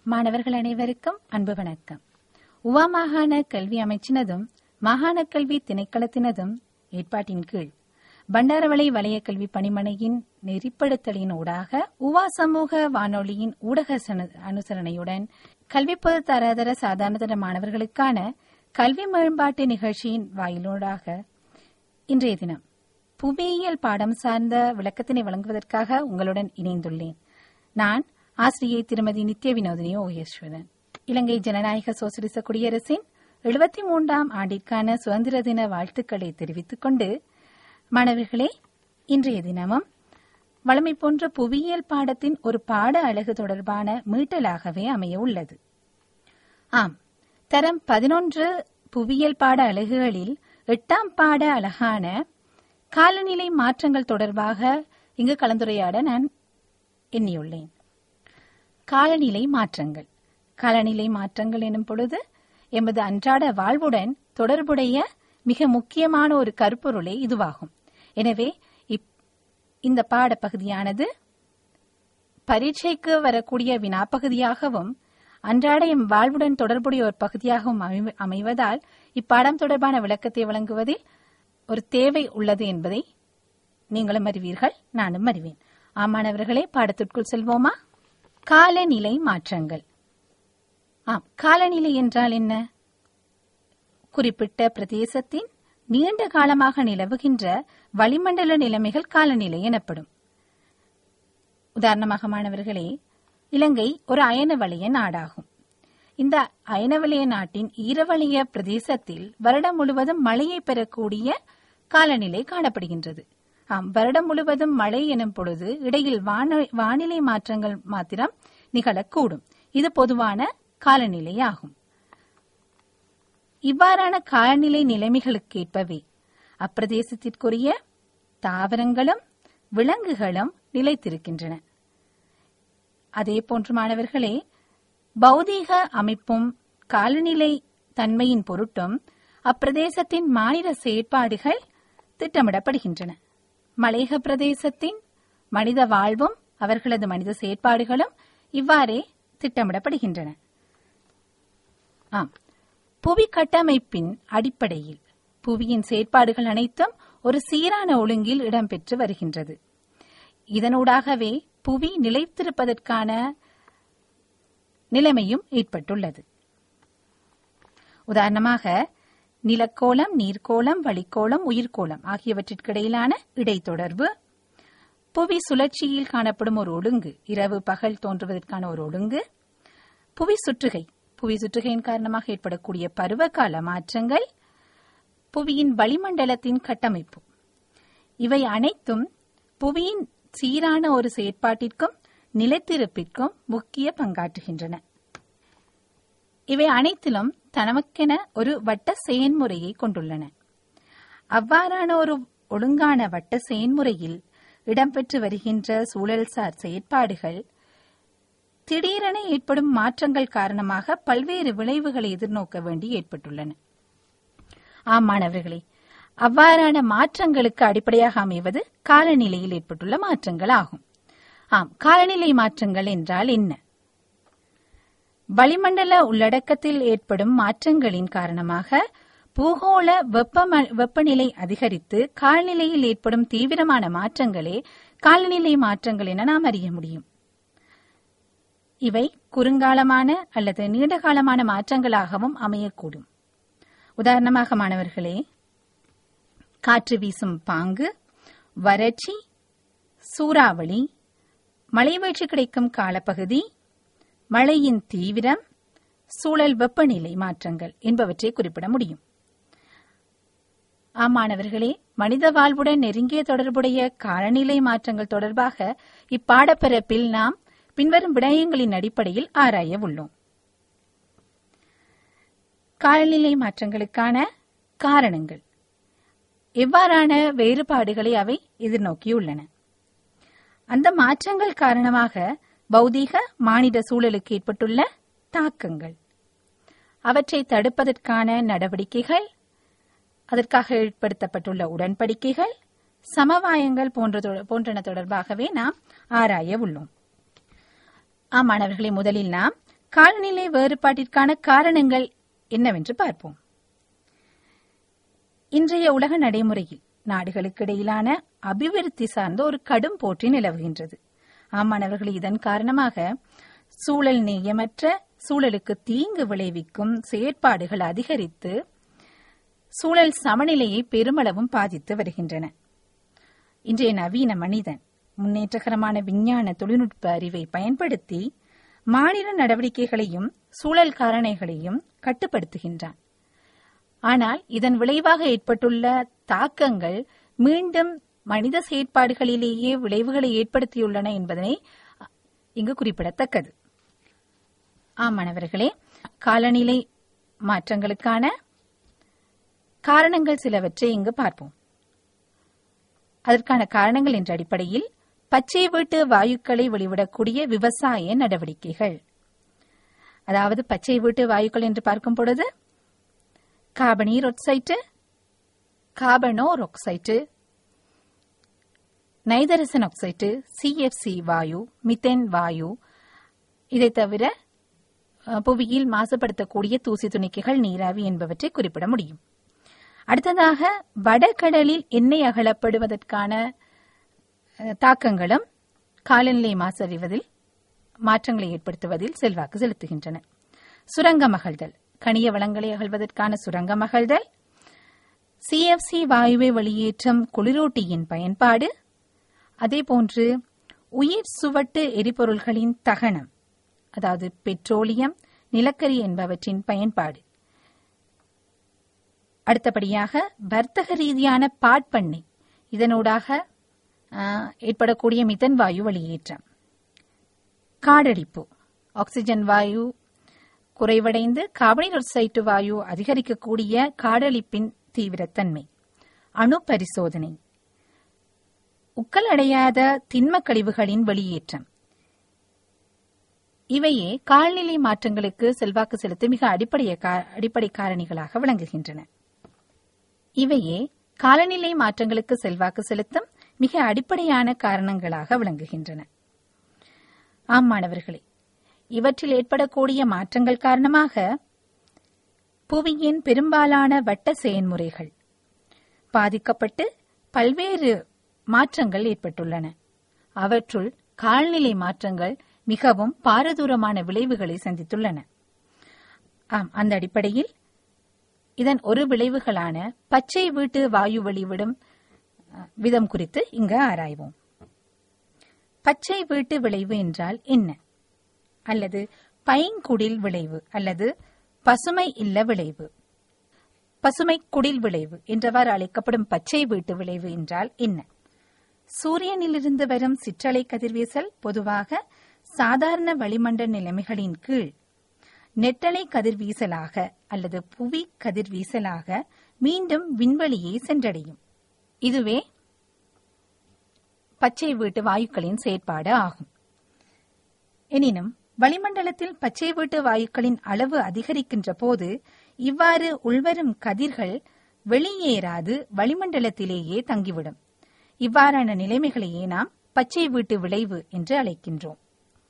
மாணவர்கள் அனைவருக்கும் அன்பு வணக்கம் உவா மாகாண கல்வி அமைச்சினதும் மாகாண கல்வி திணைக்களத்தினதும் ஏற்பாட்டின் கீழ் பண்டாரவளை வலய கல்வி பணிமனையின் நெறிப்படுத்தலின் ஊடாக உவா சமூக வானொலியின் ஊடக சன- அனுசரணையுடன் கல்வி பொது தராதர சாதாரணதர மாணவர்களுக்கான கல்வி மேம்பாட்டு நிகழ்ச்சியின் வாயிலூடாக இன்றைய தினம் புவியியல் பாடம் சார்ந்த விளக்கத்தினை வழங்குவதற்காக உங்களுடன் இணைந்துள்ளேன் நான் ஆசிரியை திருமதி நித்ய வினோதினி ஓகேஸ்வரன் இலங்கை ஜனநாயக சோசலிச குடியரசின் எழுபத்தி மூன்றாம் ஆண்டிற்கான சுதந்திர தின வாழ்த்துக்களை தெரிவித்துக் கொண்டு மாணவர்களே இன்றைய தினமும் வளமை போன்ற புவியியல் பாடத்தின் ஒரு பாட அழகு தொடர்பான மீட்டலாகவே அமைய உள்ளது ஆம் தரம் பதினொன்று புவியியல் பாட அலகுகளில் எட்டாம் பாட அழகான காலநிலை மாற்றங்கள் தொடர்பாக இங்கு கலந்துரையாட நான் எண்ணியுள்ளேன் காலநிலை மாற்றங்கள் காலநிலை மாற்றங்கள் எனும் பொழுது எமது அன்றாட வாழ்வுடன் தொடர்புடைய மிக முக்கியமான ஒரு கருப்பொருளே இதுவாகும் எனவே இப்- இந்த பாடப்பகுதியானது பரீட்சைக்கு வரக்கூடிய வினாப்பகுதியாகவும் அன்றாட எம் வாழ்வுடன் தொடர்புடைய ஒரு பகுதியாகவும் அமைவ- அமைவதால் இப்பாடம் தொடர்பான விளக்கத்தை வழங்குவதில் ஒரு தேவை உள்ளது என்பதை நீங்களும் அறிவீர்கள் நானும் அறிவேன் ஆமாணவர்களே பாடத்திற்குள் செல்வோமா காலநிலை மாற்றங்கள் ஆம் காலநிலை என்றால் என்ன குறிப்பிட்ட பிரதேசத்தின் நீண்ட காலமாக நிலவுகின்ற வளிமண்டல நிலைமைகள் காலநிலை எனப்படும் உதாரணமாக மாணவர்களே இலங்கை ஒரு அயன வலய நாடாகும் இந்த அயன வலய நாட்டின் ஈரவலய பிரதேசத்தில் வருடம் முழுவதும் மழையை பெறக்கூடிய காலநிலை காணப்படுகின்றது ஆம் வருடம் முழுவதும் மழை எனும் பொழுது இடையில் வான- வானிலை மாற்றங்கள் மாத்திரம் நிகழக்கூடும் இது பொதுவான காலநிலையாகும் இவ்வாறான காலநிலை நிலைமைகளுக்கேற்பவே அப்பிரதேசத்திற்குரிய தாவரங்களும் விலங்குகளும் நிலைத்திருக்கின்றன அதே போன்று மாணவர்களே பௌதீக அமைப்பும் காலநிலை தன்மையின் பொருட்டும் அப்பிரதேசத்தின் மாநில செயற்பாடுகள் திட்டமிடப்படுகின்றன மலையக பிரதேசத்தின் மனித வாழ்வும் அவர்களது மனித செயற்பாடுகளும் இவ்வாறே திட்டமிடப்படுகின்றன ஆம் புவி கட்டமைப்பின் அடிப்படையில் புவியின் செயற்பாடுகள் அனைத்தும் ஒரு சீரான ஒழுங்கில் இடம்பெற்று வருகின்றது இதனூடாகவே புவி நிலைத்திருப்பதற்கான நிலைமையும் ஏற்பட்டுள்ளது உதாரணமாக நிலக்கோளம் நீர்க்கோளம் வளிக்கோளம் உயிர்க்கோளம் ஆகியவற்றிற்கிடையிலான இடைத்தொடர்பு புவி சுழற்சியில் காணப்படும் ஒரு ஒழுங்கு இரவு பகல் தோன்றுவதற்கான ஒரு ஒழுங்கு புவி சுற்றுகை புவி சுற்றுகையின் காரணமாக ஏற்படக்கூடிய பருவகால மாற்றங்கள் புவியின் வளிமண்டலத்தின் கட்டமைப்பு இவை அனைத்தும் புவியின் சீரான ஒரு செயற்பாட்டிற்கும் நிலைத்திருப்பிற்கும் முக்கிய பங்காற்றுகின்றன இவை அனைத்திலும் தனமக்கென ஒரு வட்ட செயன்முறையை கொண்டுள்ளன அவ்வாறான ஒரு ஒழுங்கான வட்ட செயன்முறையில் இடம்பெற்று வருகின்ற சூழல்சார் செயற்பாடுகள் திடீரென ஏற்படும் மாற்றங்கள் காரணமாக பல்வேறு விளைவுகளை எதிர்நோக்க வேண்டி ஏற்பட்டுள்ளன ஆம் மாணவர்களே அவ்வாறான மாற்றங்களுக்கு அடிப்படையாக அமைவது காலநிலையில் ஏற்பட்டுள்ள மாற்றங்கள் ஆகும் ஆம் காலநிலை மாற்றங்கள் என்றால் என்ன வளிமண்டல உள்ளடக்கத்தில் ஏற்படும் மாற்றங்களின் காரணமாக பூகோள வெப்பம- வெப்பநிலை அதிகரித்து காலநிலையில் ஏற்படும் தீவிரமான மாற்றங்களே காலநிலை மாற்றங்கள் என நாம் அறிய முடியும் இவை குறுங்காலமான அல்லது நீண்டகாலமான மாற்றங்களாகவும் அமையக்கூடும் உதாரணமாக மாணவர்களே காற்று வீசும் பாங்கு வறட்சி சூறாவளி மழைவீழ்ச்சி கிடைக்கும் காலப்பகுதி மழையின் தீவிரம் சூழல் வெப்பநிலை மாற்றங்கள் என்பவற்றை குறிப்பிட முடியும் ஆமாணவர்களே மனித வாழ்வுடன் நெருங்கிய தொடர்புடைய காலநிலை மாற்றங்கள் தொடர்பாக இப்பாடப்பரப்பில் நாம் பின்வரும் விடயங்களின் அடிப்படையில் ஆராய உள்ளோம் காலநிலை மாற்றங்களுக்கான காரணங்கள் எவ்வாறான வேறுபாடுகளை அவை எதிர்நோக்கியுள்ளன அந்த மாற்றங்கள் காரணமாக பௌதீக மானிட சூழலுக்கு ஏற்பட்டுள்ள தாக்கங்கள் அவற்றை தடுப்பதற்கான நடவடிக்கைகள் அதற்காக ஏற்படுத்தப்பட்டுள்ள உடன்படிக்கைகள் சமவாயங்கள் போன்ற தொ- போன்றன தொடர்பாகவே நாம் ஆராய உள்ளோம் ஆம் மாணவர்களே முதலில் நாம் காலநிலை வேறுபாட்டிற்கான காரணங்கள் என்னவென்று பார்ப்போம் இன்றைய உலக நடைமுறையில் நாடுகளுக்கு இடையிலான அபிவிருத்தி சார்ந்த ஒரு கடும் போட்டி நிலவுகின்றது ஆமாணவர்கள் இதன் காரணமாக சூழல் நேயமற்ற சூழலுக்கு தீங்கு விளைவிக்கும் செயற்பாடுகள் அதிகரித்து சூழல் சமநிலையை பெருமளவும் பாதித்து வருகின்றன இன்றைய நவீன மனிதன் முன்னேற்றகரமான விஞ்ஞான தொழில்நுட்ப அறிவை பயன்படுத்தி மாநில நடவடிக்கைகளையும் சூழல் காரணிகளையும் கட்டுப்படுத்துகின்றான் ஆனால் இதன் விளைவாக ஏற்பட்டுள்ள தாக்கங்கள் மீண்டும் மனித செயற்பாடுகளிலேயே விளைவுகளை ஏற்படுத்தியுள்ளன என்பதனை இங்கு குறிப்பிடத்தக்கது ஆம் மாணவர்களே காலநிலை மாற்றங்களுக்கான காரணங்கள் சிலவற்றை இங்கு பார்ப்போம் அதற்கான காரணங்கள் என்ற அடிப்படையில் பச்சை வீட்டு வாயுக்களை வெளிவிடக்கூடிய விவசாய நடவடிக்கைகள் அதாவது பச்சை வீட்டு வாயுக்கள் என்று பார்க்கும் பொழுது கார்பனீர் ஒக்சைட்டு கார்பனோர் ஒக்சைட்டு நைதரசன் ஆக்சைட்டு சிஎஃப்சி வாயு மித்தேன் வாயு இதை தவிர அஹ், புவியில் மாசுபடுத்தக்கூடிய தூசி துணிக்கைகள் நீராவி என்பவற்றை குறிப்பிட முடியும் அடுத்ததாக வடகடலில் எண்ணெய் அகலப்படுவதற்கான அஹ், தாக்கங்களும் காலநிலை மாசறிவதில் மாற்றங்களை ஏற்படுத்துவதில் செல்வாக்கு செலுத்துகின்றன சுரங்க மகள்தல் கனிய வளங்களை அகழ்வதற்கான சுரங்க மகள்தல் சிஎஃப்சி வாயுவை வெளியேற்றும் குளிரூட்டியின் பயன்பாடு அதேபோன்று உயிர் சுவட்டு எரிபொருள்களின் தகனம் அதாவது பெட்ரோலியம் நிலக்கரி என்பவற்றின் பயன்பாடு அடுத்தபடியாக வர்த்தக ரீதியான பாட்பண்ணை இதனூடாக ஆ, ஏற்படக்கூடிய மிதன் வாயு வெளியேற்றம் காடழிப்பு ஆக்சிஜன் வாயு குறைவடைந்து கார்பன் ஆக்சைடு வாயு அதிகரிக்கக்கூடிய காடழிப்பின் தீவிரத்தன்மை அணு பரிசோதனை உக்கலடையாத திண்மக் கழிவுகளின் வெளியேற்றம் இவையே கால்நிலை மாற்றங்களுக்கு செல்வாக்கு செலுத்தும் மிக அடிப்படைய கா- அடிப்படை காரணிகளாக விளங்குகின்றன இவையே காலநிலை மாற்றங்களுக்கு செல்வாக்கு செலுத்தும் மிக அடிப்படையான காரணங்களாக விளங்குகின்றன ஆம் மாணவர்களே இவற்றில் ஏற்படக்கூடிய மாற்றங்கள் காரணமாக புவியின் பெரும்பாலான வட்ட செயன்முறைகள் பாதிக்கப்பட்டு பல்வேறு மாற்றங்கள் ஏற்பட்டுள்ளன அவற்றுள் கால்நிலை மாற்றங்கள் மிகவும் பாரதூரமான விளைவுகளை சந்தித்துள்ளன ஆம் அந்த அடிப்படையில் இதன் ஒரு விளைவுகளான பச்சை வீட்டு வாயு வெளிவிடும் அஹ், விதம் குறித்து இங்கு ஆராய்வோம் பச்சை வீட்டு விளைவு என்றால் என்ன அல்லது பைங்குடில் விளைவு அல்லது பசுமை இல்ல விளைவு பசுமை குடில் விளைவு என்றவாறு அழைக்கப்படும் பச்சை வீட்டு விளைவு என்றால் என்ன சூரியனிலிருந்து வரும் சிற்றலை கதிர்வீசல் பொதுவாக சாதாரண வளிமண்டல நிலைமைகளின் கீழ் நெட்டலை கதிர்வீசலாக அல்லது புவி கதிர்வீசலாக மீண்டும் விண்வெளியை சென்றடையும் இதுவே பச்சை வீட்டு வாயுக்களின் செயற்பாடு ஆகும் எனினும் வளிமண்டலத்தில் பச்சை வீட்டு வாயுக்களின் அளவு அதிகரிக்கின்ற போது இவ்வாறு உள்வரும் கதிர்கள் வெளியேறாது வளிமண்டலத்திலேயே தங்கிவிடும் இவ்வாறான நிலைமைகளையே நாம் பச்சை வீட்டு விளைவு என்று அழைக்கின்றோம்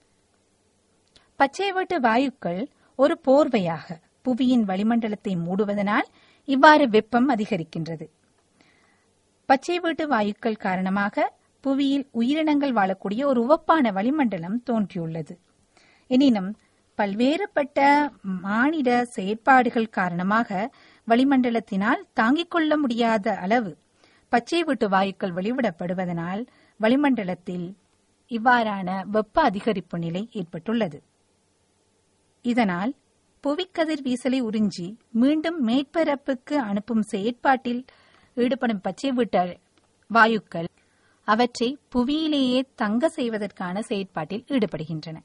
பச்சை வீட்டு வாயுக்கள் ஒரு போர்வையாக புவியின் வளிமண்டலத்தை மூடுவதனால் இவ்வாறு வெப்பம் அதிகரிக்கின்றது பச்சை வீட்டு வாயுக்கள் காரணமாக புவியில் உயிரினங்கள் வாழக்கூடிய ஒரு உவப்பான வளிமண்டலம் தோன்றியுள்ளது எனினும் பல்வேறுபட்ட மானிட செயற்பாடுகள் காரணமாக வளிமண்டலத்தினால் தாங்கிக் கொள்ள முடியாத அளவு பச்சை வீட்டு வாயுக்கள் வெளிவிடப்படுவதனால் வளிமண்டலத்தில் இவ்வாறான வெப்ப அதிகரிப்பு நிலை ஏற்பட்டுள்ளது இதனால் புவிக்கதிர் வீசலை உறிஞ்சி மீண்டும் மேற்பரப்புக்கு அனுப்பும் செயற்பாட்டில் ஈடுபடும் பச்சை வீட்டு வாயுக்கள் அவற்றை புவியிலேயே தங்க செய்வதற்கான செயற்பாட்டில் ஈடுபடுகின்றன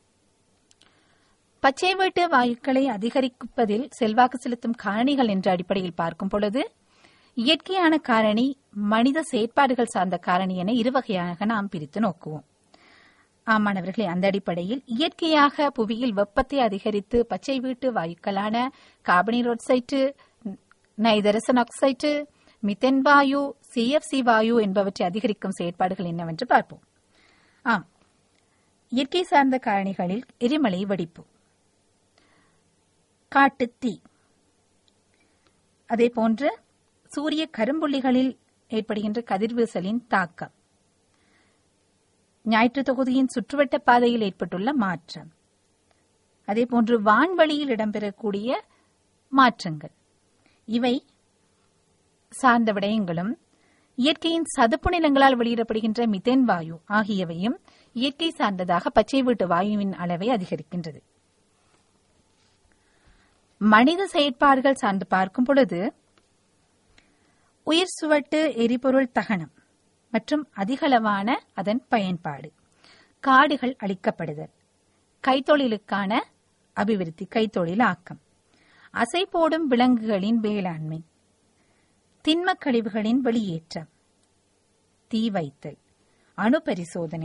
பச்சை வீட்டு வாயுக்களை அதிகரிப்பதில் செல்வாக்கு செலுத்தும் காரணிகள் என்ற அடிப்படையில் பார்க்கும் பொழுது இயற்கையான காரணி மனித செயற்பாடுகள் சார்ந்த காரணி என இரு வகையாக நாம் பிரித்து நோக்குவோம் ஆமாணவர்களே அந்த அடிப்படையில் இயற்கையாக புவியில் வெப்பத்தை அதிகரித்து பச்சை வீட்டு வாயுக்களான கார்பனீர் ஆக்சைட்டு நைதரசன் ஆக்சைட்டு மித்தென் வாயு சிஎஃப்சி வாயு என்பவற்றை அதிகரிக்கும் செயற்பாடுகள் என்னவென்று பார்ப்போம் ஆம் இயற்கை சார்ந்த காரணிகளில் எரிமலை வெடிப்பு காட்டுத்தீ அதே போன்று சூரிய கரும்புள்ளிகளில் ஏற்படுகின்ற கதிர்வீசலின் தாக்கம் ஞாயிற்று தொகுதியின் சுற்றுவட்ட பாதையில் ஏற்பட்டுள்ள மாற்றம் அதே போன்று வான்வழியில் இடம்பெறக்கூடிய மாற்றங்கள் இவை சார்ந்த விடயங்களும் இயற்கையின் சதுப்பு நிலங்களால் வெளியிடப்படுகின்ற மிதேன் வாயு ஆகியவையும் இயற்கை சார்ந்ததாக பச்சை வீட்டு வாயுவின் அளவை அதிகரிக்கின்றது மனித செயற்பாடுகள் சார்ந்து பார்க்கும் பொழுது உயிர் சுவட்டு எரிபொருள் தகனம் மற்றும் அதிகளவான அதன் பயன்பாடு காடுகள் அழிக்கப்படுதல் கைத்தொழிலுக்கான அபிவிருத்தி கைத்தொழில் ஆக்கம் அசை போடும் விலங்குகளின் வேளாண்மை திண்மக் கழிவுகளின் வெளியேற்றம் தீ வைத்தல் அணு பரிசோதனை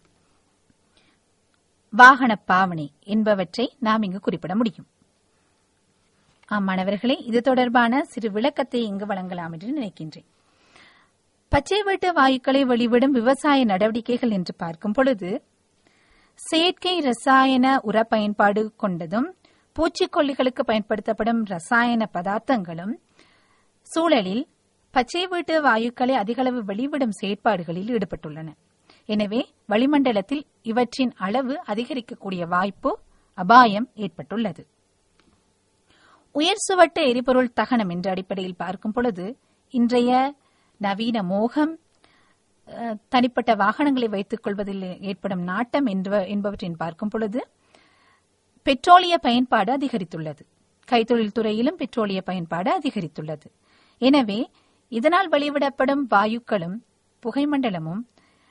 வாகன பாவனை என்பவற்றை நாம் இங்கு குறிப்பிட முடியும் ஆம் மாணவர்களே இது தொடர்பான சிறு விளக்கத்தை இங்கு வழங்கலாம் என்று நினைக்கின்றேன் பச்சை வீட்டு வாயுக்களை வெளிவிடும் விவசாய நடவடிக்கைகள் என்று பார்க்கும் பொழுது செயற்கை ரசாயன உர பயன்பாடு கொண்டதும் பூச்சிக்கொல்லிகளுக்கு பயன்படுத்தப்படும் ரசாயன பதார்த்தங்களும் சூழலில் பச்சை வீட்டு வாயுக்களை அதிகளவு வெளிவிடும் செயற்பாடுகளில் ஈடுபட்டுள்ளன எனவே வளிமண்டலத்தில் இவற்றின் அளவு அதிகரிக்கக்கூடிய வாய்ப்பு அபாயம் ஏற்பட்டுள்ளது உயர் சுவட்ட எரிபொருள் தகனம் என்ற அடிப்படையில் பார்க்கும் பொழுது இன்றைய நவீன மோகம் அஹ், தனிப்பட்ட வாகனங்களை வைத்துக் கொள்வதில் ஏற்படும் நாட்டம் என்ப- என்பவற்றின் பார்க்கும் பொழுது பெட்ரோலிய பயன்பாடு அதிகரித்துள்ளது கைத்தொழில் துறையிலும் பெட்ரோலிய பயன்பாடு அதிகரித்துள்ளது எனவே இதனால் வெளிவிடப்படும் வாயுக்களும் புகைமண்டலமும்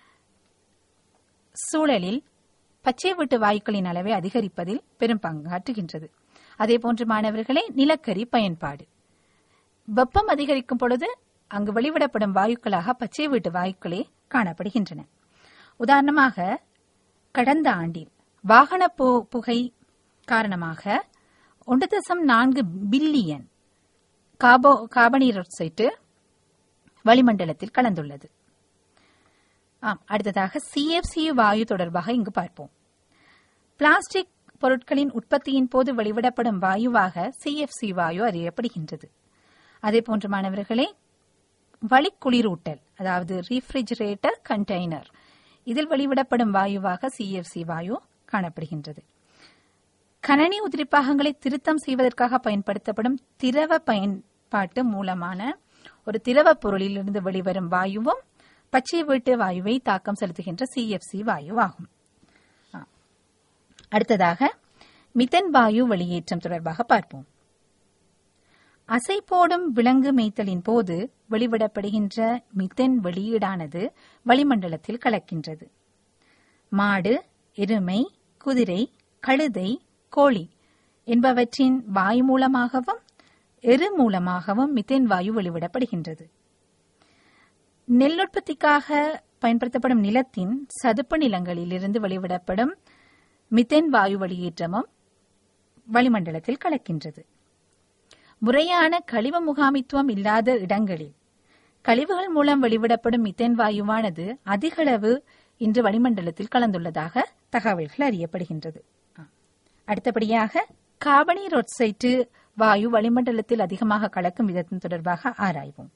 சூழலில் பச்சை வீட்டு வாயுக்களின் அளவை அதிகரிப்பதில் பெரும் பங்காற்றுகின்றது அதேபோன்று மாணவர்களே நிலக்கரி பயன்பாடு வெப்பம் அதிகரிக்கும் பொழுது அங்கு வெளிவிடப்படும் வாயுக்களாக பச்சை வீட்டு வாயுக்களே காணப்படுகின்றன உதாரணமாக கடந்த ஆண்டில் வாகன பு- புகை காரணமாக ஒன்று தசம் நான்கு பில்லியன் காபோ கார்பனீரொக்சைட்டு வளிமண்டலத்தில் கலந்துள்ளது ஆம் அடுத்ததாக சிஎஃப்சி வாயு தொடர்பாக இங்கு பார்ப்போம் பிளாஸ்டிக் பொருட்களின் உற்பத்தியின் போது வெளிவிடப்படும் வாயுவாக சிஎஃப்சி வாயு அறியப்படுகின்றது அதேபோன்று மாணவர்களே வளிக்குளிரூட்டல் அதாவது ரீஃப்ரிஜரேட்டர் கண்டெய்னர் இதில் வெளிவிடப்படும் வாயுவாக சிஎஃப்சி வாயு காணப்படுகின்றது கணனி உதிரிப்பாகங்களை திருத்தம் செய்வதற்காக பயன்படுத்தப்படும் திரவ பயன்பாட்டு மூலமான ஒரு திரவ பொருளிலிருந்து வெளிவரும் வாயுவும் பச்சை வீட்டு வாயுவை தாக்கம் செலுத்துகின்ற சிஎஃப்சி வாயுவாகும் ஆ. அடுத்ததாக மிதன் வாயு வெளியேற்றம் தொடர்பாக பார்ப்போம் அசை போடும் விலங்கு மேய்த்தலின் போது வெளிவிடப்படுகின்ற மிதன் வெளியீடானது வளிமண்டலத்தில் கலக்கின்றது மாடு எருமை குதிரை கழுதை கோழி என்பவற்றின் வாயு மூலமாகவும் எரு மூலமாகவும் மிதேன் வாயு வெளிவிடப்படுகின்றது நெல் உற்பத்திக்காக பயன்படுத்தப்படும் நிலத்தின் சதுப்பு நிலங்களில் இருந்து வெளிவிடப்படும் மிதேன் வாயு வெளியேற்றமும் வளிமண்டலத்தில் கலக்கின்றது முறையான கழிவு முகாமித்துவம் இல்லாத இடங்களில் கழிவுகள் மூலம் வெளிவிடப்படும் மிதேன் வாயுவானது அதிகளவு இன்று வளிமண்டலத்தில் கலந்துள்ளதாக தகவல்கள் அறியப்படுகின்றது ஆ. அடுத்தபடியாக கார்பனீரொட்சைட்டு வாயு வளிமண்டலத்தில் அதிகமாக கலக்கும் விதத்தின் தொடர்பாக ஆராய்வோம்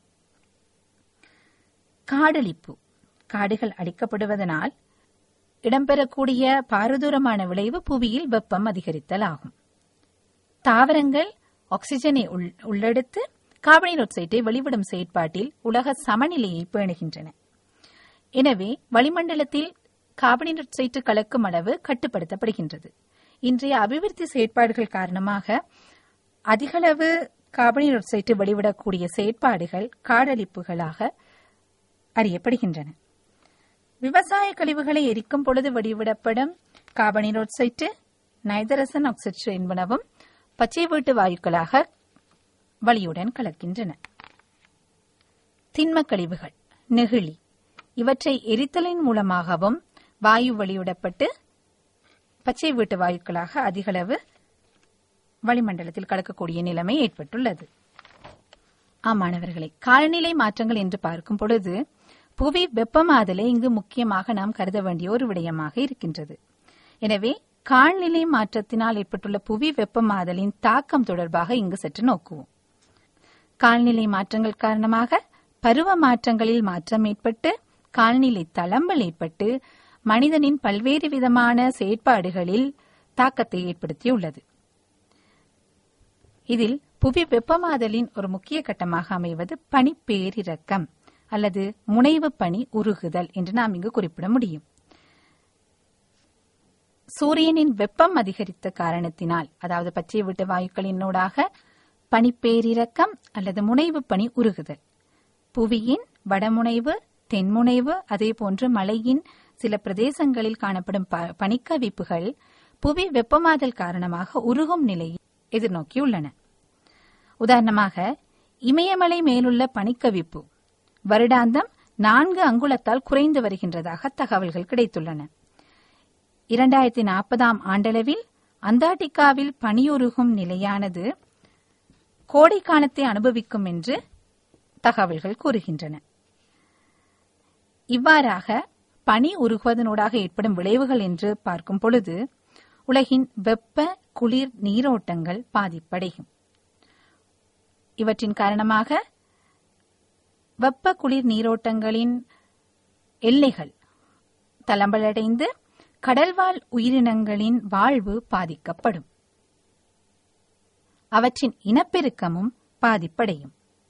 காடழிப்பு காடுகள் அழிக்கப்படுவதனால் இடம்பெறக்கூடிய பாரதூரமான விளைவு புவியில் வெப்பம் அதிகரித்தல் ஆகும் தாவரங்கள் ஆக்சிஜனை உள்- உள்ளெடுத்து கார்பன் ஆக்சைடை வெளிவிடும் செயற்பாட்டில் உலக சமநிலையை பேணுகின்றன எனவே வளிமண்டலத்தில் கார்பன் ஆக்சைடு கலக்கும் அளவு கட்டுப்படுத்தப்படுகின்றது இன்றைய அபிவிருத்தி செயற்பாடுகள் காரணமாக அதிகளவு கார்பன் ஆக்சைடு வெளிவிடக்கூடிய செயற்பாடுகள் காடழிப்புகளாக அறியப்படுகின்றன விவசாய கழிவுகளை எரிக்கும் பொழுது வெளிவிடப்படும் கார்பன் ஆக்சைடு நைதரசன் ஆக்சைடு என்பனவும் பச்சை வீட்டு வாயுக்களாக வலியுடன் கலக்கின்றன திண்மக் கழிவுகள் நெகிழி இவற்றை எரித்தலின் மூலமாகவும் வாயு வெளியிடப்பட்டு பச்சை வீட்டு வாயுக்களாக அதிகளவு வளிமண்டலத்தில் கலக்கக்கூடிய நிலைமை ஏற்பட்டுள்ளது ஆமாணவர்களே காலநிலை மாற்றங்கள் என்று பார்க்கும் பொழுது புவி வெப்பமாதலை இங்கு முக்கியமாக நாம் கருத வேண்டிய ஒரு விடயமாக இருக்கின்றது எனவே காலநிலை மாற்றத்தினால் ஏற்பட்டுள்ள புவி வெப்பமாதலின் தாக்கம் தொடர்பாக இங்கு சற்று நோக்குவோம் காலநிலை மாற்றங்கள் காரணமாக பருவ மாற்றங்களில் மாற்றம் ஏற்பட்டு காலநிலை தளம்பல் ஏற்பட்டு மனிதனின் பல்வேறு விதமான செயற்பாடுகளில் தாக்கத்தை ஏற்படுத்தியுள்ளது இதில் புவி வெப்பமாதலின் ஒரு முக்கிய கட்டமாக அமைவது பனிப்பேரிறக்கம் அல்லது முனைவு பனி உருகுதல் என்று நாம் இங்கு குறிப்பிட முடியும் சூரியனின் வெப்பம் அதிகரித்த காரணத்தினால் அதாவது பச்சை வீட்டு வாயுக்களினூடாக பனிப்பேரிறக்கம் அல்லது முனைவு பனி உருகுதல் புவியின் வடமுனைவு தென்முனைவு அதேபோன்று மலையின் சில பிரதேசங்களில் காணப்படும் ப- பனிக்கவிப்புகள் புவி வெப்பமாதல் காரணமாக உருகும் நிலையை எதிர்நோக்கியுள்ளன உதாரணமாக இமயமலை மேலுள்ள பனிக்கவிப்பு வருடாந்தம் நான்கு அங்குலத்தால் குறைந்து வருகின்றதாக தகவல்கள் கிடைத்துள்ளன இரண்டாயிரத்தி நாற்பதாம் ஆண்டளவில் அந்தார்டிகாவில் பனியுருகும் நிலையானது கோடைக்காலத்தை அனுபவிக்கும் என்று தகவல்கள் கூறுகின்றன இவ்வாறாக பனி உருகுவதனூடாக ஏற்படும் விளைவுகள் என்று பார்க்கும் பொழுது உலகின் வெப்ப குளிர் நீரோட்டங்கள் பாதிப்படையும் இவற்றின் காரணமாக வெப்ப குளிர் நீரோட்டங்களின் எல்லைகள் தளம்பலடைந்து கடல்வாழ் உயிரினங்களின் வாழ்வு பாதிக்கப்படும் அவற்றின் இனப்பெருக்கமும் பாதிப்படையும்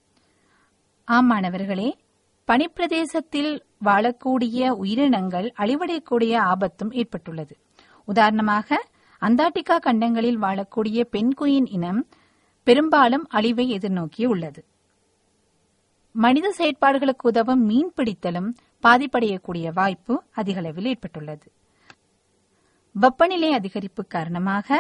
ஆம் மாணவர்களே பனிப்பிரதேசத்தில் வாழக்கூடிய உயிரினங்கள் அழிவடையக்கூடிய ஆபத்தும் ஏற்பட்டுள்ளது உதாரணமாக அந்தார்டிகா கண்டங்களில் வாழக்கூடிய பெண்குயின் இனம் பெரும்பாலும் அழிவை எதிர்நோக்கியுள்ளது மனித செயற்பாடுகளுக்கு உதவும் மீன்பிடித்தலும் பாதிப்படையக்கூடிய வாய்ப்பு அதிகளவில் ஏற்பட்டுள்ளது வெப்பநிலை அதிகரிப்பு காரணமாக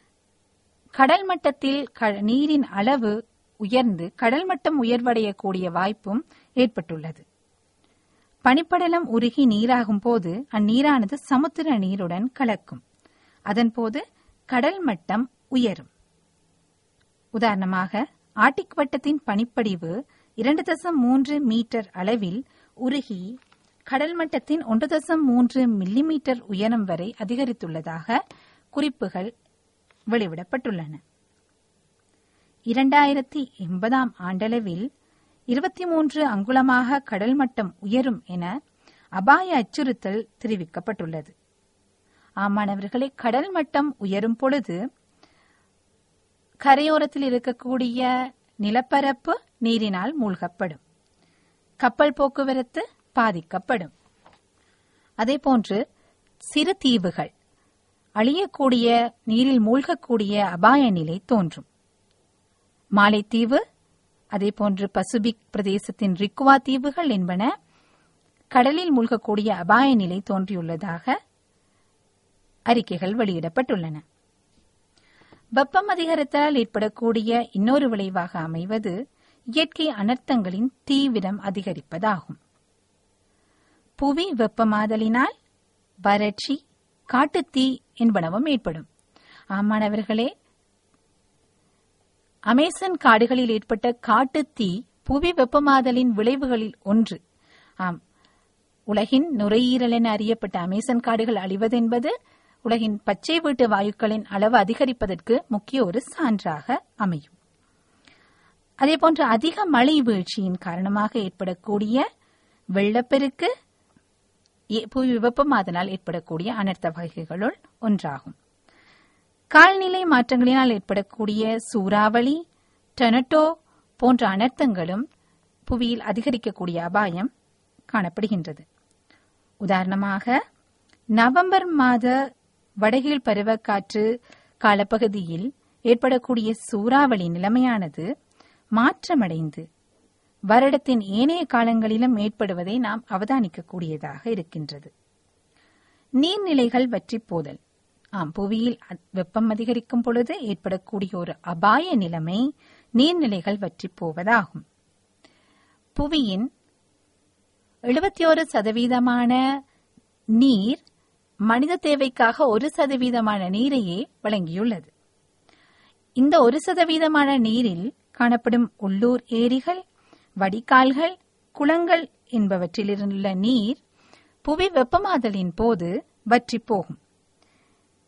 கடல் மட்டத்தில் க- நீரின் அளவு உயர்ந்து கடல் மட்டம் உயர்வடையக்கூடிய வாய்ப்பும் ஏற்பட்டுள்ளது பனிப்படலம் உருகி நீராகும் போது அந்நீரானது சமுத்திர நீருடன் கலக்கும் அதன்போது கடல் மட்டம் உயரும் உதாரணமாக ஆர்டிக் வட்டத்தின் பனிப்படிவு இரண்டு தசம் மூன்று மீட்டர் அளவில் உருகி கடல் மட்டத்தின் ஒன்று தசம் மூன்று மில்லிமீட்டர் உயரம் வரை அதிகரித்துள்ளதாக குறிப்புகள் வெளிவிடப்பட்டுள்ளன இரண்டாயிரத்தி எண்பதாம் ஆண்டளவில் இருபத்தி மூன்று அங்குலமாக கடல் மட்டம் உயரும் என அபாய அச்சுறுத்தல் தெரிவிக்கப்பட்டுள்ளது ஆமாணவர்களே கடல் மட்டம் உயரும் பொழுது கரையோரத்தில் இருக்கக்கூடிய நிலப்பரப்பு நீரினால் மூழ்கப்படும் கப்பல் போக்குவரத்து பாதிக்கப்படும் அதேபோன்று சிறு தீவுகள் அழியக்கூடிய நீரில் மூழ்கக்கூடிய அபாய நிலை தோன்றும் மாலைத்தீவு அதேபோன்று பசிபிக் பிரதேசத்தின் ரிக்குவா தீவுகள் என்பன கடலில் மூழ்கக்கூடிய அபாய நிலை தோன்றியுள்ளதாக அறிக்கைகள் வெளியிடப்பட்டுள்ளன வெப்பம் அதிகரித்தால் ஏற்படக்கூடிய இன்னொரு விளைவாக அமைவது இயற்கை அனர்த்தங்களின் தீவிரம் அதிகரிப்பதாகும் புவி வெப்பமாதலினால் வறட்சி காட்டுத்தீ என்பனவும் ஏற்படும் ஆமாணவர்களே அமேசன் காடுகளில் ஏற்பட்ட காட்டுத்தீ புவி வெப்பமாதலின் விளைவுகளில் ஒன்று ஆம் உலகின் நுரையீரல் என அறியப்பட்ட அமேசன் காடுகள் அழிவதென்பது உலகின் பச்சை வீட்டு வாயுக்களின் அளவு அதிகரிப்பதற்கு முக்கிய ஒரு சான்றாக அமையும் அதேபோன்று அதிக மழை வீழ்ச்சியின் காரணமாக ஏற்படக்கூடிய வெள்ளப்பெருக்கு ஏ- புவி வெப்பமாதனால் ஏற்படக்கூடிய அனர்த்த வகைகளுள் ஒன்றாகும் காலநிலை மாற்றங்களினால் ஏற்படக்கூடிய சூறாவளி டொனட்டோ போன்ற அனர்த்தங்களும் புவியில் அதிகரிக்கக்கூடிய அபாயம் காணப்படுகின்றது உதாரணமாக நவம்பர் மாத வடகீழ் பருவக்காற்று காலப்பகுதியில் ஏற்படக்கூடிய சூறாவளி நிலைமையானது மாற்றமடைந்து வருடத்தின் ஏனைய காலங்களிலும் ஏற்படுவதை நாம் அவதானிக்கக்கூடியதாக இருக்கின்றது நீர்நிலைகள் வற்றிப் போதல் ஆம் புவியில் அ- வெப்பம் அதிகரிக்கும் பொழுது ஏற்படக்கூடிய ஒரு அபாய நிலைமை நீர்நிலைகள் வற்றிப் போவதாகும் புவியின் எழுபத்தி ஒரு சதவீதமான நீர் மனித தேவைக்காக ஒரு சதவீதமான நீரையே வழங்கியுள்ளது இந்த ஒரு சதவீதமான நீரில் காணப்படும் உள்ளூர் ஏரிகள் வடிகால்கள் குளங்கள் என்பவற்றிலிருந்துள்ள நீர் புவி வெப்பமாதலின் போது வற்றிப் போகும்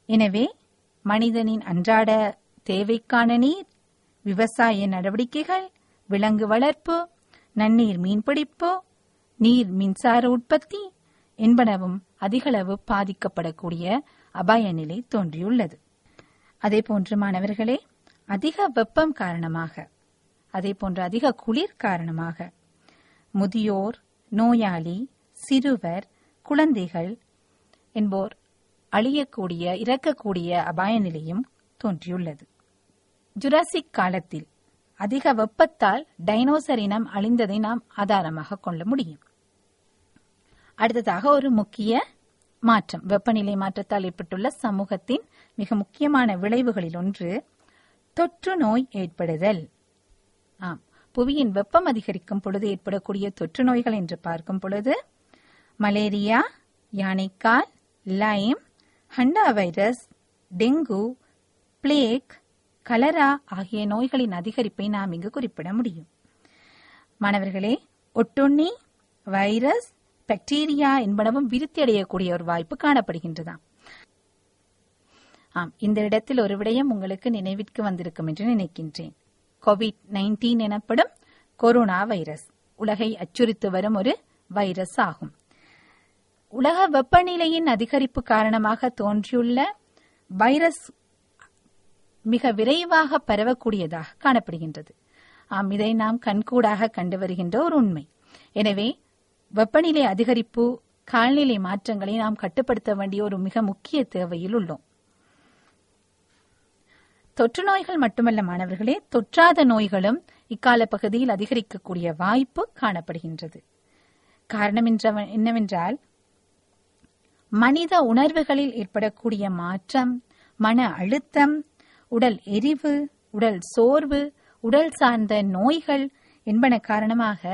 எனவே மனிதனின் அன்றாட தேவைக்கான நீர் விவசாய நடவடிக்கைகள் விலங்கு வளர்ப்பு நன்னீர் மீன்பிடிப்பு நீர் மின்சார உற்பத்தி என்பனவும் அதிகளவு பாதிக்கப்படக்கூடிய அபாய நிலை தோன்றியுள்ளது அதேபோன்று மாணவர்களே அதிக வெப்பம் காரணமாக அதேபோன்று அதிக குளிர் காரணமாக முதியோர் நோயாளி சிறுவர் குழந்தைகள் என்போர் அழியக்கூடிய இறக்கக்கூடிய அபாய நிலையும் தோன்றியுள்ளது ஜுராசிக் காலத்தில் அதிக வெப்பத்தால் டைனோசர் இனம் அழிந்ததை நாம் ஆதாரமாக கொள்ள முடியும் அடுத்ததாக ஒரு முக்கிய மாற்றம் வெப்பநிலை மாற்றத்தால் ஏற்பட்டுள்ள சமூகத்தின் மிக முக்கியமான விளைவுகளில் ஒன்று தொற்று நோய் ஏற்படுதல் ஆம் புவியின் வெப்பம் அதிகரிக்கும் பொழுது ஏற்படக்கூடிய தொற்று நோய்கள் என்று பார்க்கும் பொழுது மலேரியா யானைக்கால் Lyme hanta virus dengue plague cholera ஆகிய நோய்களின் அதிகரிப்பை நாம் இங்கு குறிப்பிட முடியும் மாணவர்களே ஒட்டுண்ணி வைரஸ் பாக்டீரியா என்பனவும் விருத்தி அடையக்கூடிய ஒரு வாய்ப்பு காணப்படுகின்றதாம் ஆம் இந்த இடத்தில் ஒரு விடயம் உங்களுக்கு நினைவிற்கு வந்திருக்கும் என்று நினைக்கின்றேன் கோவிட் நைன்டீன் எனப்படும் கொரோனா வைரஸ் உலகை அச்சுறுத்து வரும் ஒரு வைரஸ் ஆகும் உலக வெப்பநிலையின் அதிகரிப்பு காரணமாக தோன்றியுள்ள வைரஸ் மிக விரைவாக பரவக்கூடியதாக காணப்படுகின்றது ஆம் இதை நாம் கண்கூடாக கண்டு வருகின்ற ஒரு உண்மை எனவே வெப்பநிலை அதிகரிப்பு காலநிலை மாற்றங்களை நாம் கட்டுப்படுத்த வேண்டிய ஒரு மிக முக்கிய தேவையில் உள்ளோம் தொற்று நோய்கள் மட்டுமல்ல மாணவர்களே தொற்றாத நோய்களும் இக்கால பகுதியில் அதிகரிக்கக்கூடிய வாய்ப்பு காணப்படுகின்றது காரணம் என்றவ- என்னவென்றால் மனித உணர்வுகளில் ஏற்படக்கூடிய மாற்றம் மன அழுத்தம் உடல் எரிவு உடல் சோர்வு உடல் சார்ந்த நோய்கள் என்பன காரணமாக